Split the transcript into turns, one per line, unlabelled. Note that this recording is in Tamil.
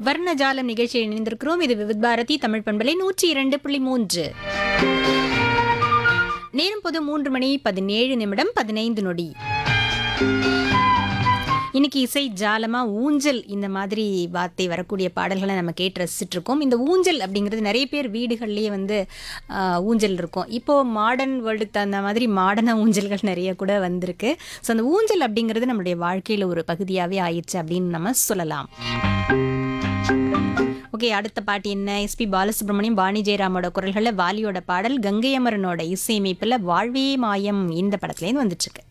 வர்ணஜாலம் நிகழ்ச்சியில் இணைந்திருக்கிறோம் இது விவித் பாரதி தமிழ் பண்பலை நூற்றி இரண்டு புள்ளி மூன்று நேரம் பொது மூன்று மணி பதினேழு நிமிடம் பதினைந்து நொடி இன்னைக்கு இசை ஜாலமா ஊஞ்சல் இந்த மாதிரி வார்த்தை வரக்கூடிய பாடல்களை நம்ம கேட்டு ரசிச்சுட்டு இருக்கோம் இந்த ஊஞ்சல் அப்படிங்கிறது நிறைய பேர் வீடுகள்லேயே வந்து ஆஹ், ஊஞ்சல் இருக்கும் இப்போ மாடர்ன் வேர்ல்டுக்கு தகுந்த மாதிரி மாடர்னாக ஊஞ்சல்கள் நிறைய கூட வந்திருக்கு ஸோ அந்த ஊஞ்சல் அப்படிங்கிறது நம்மளுடைய வாழ்க்கையில் ஒரு பகுதியாகவே ஆயிடுச்சு அப்படின்னு நம்ம சொல்லலாம் ஓகே அடுத்த பாட்டு என்ன எஸ்பி பாலசுப்ரமணியம் வாணி ஜெயராமோட குரல்களில் வாலியோட பாடல் கங்கை அமரனோட இசையமைப்பில் வாழ்வே மாயம் இந்த படத்துலேருந்து வந்துட்டுருக்கு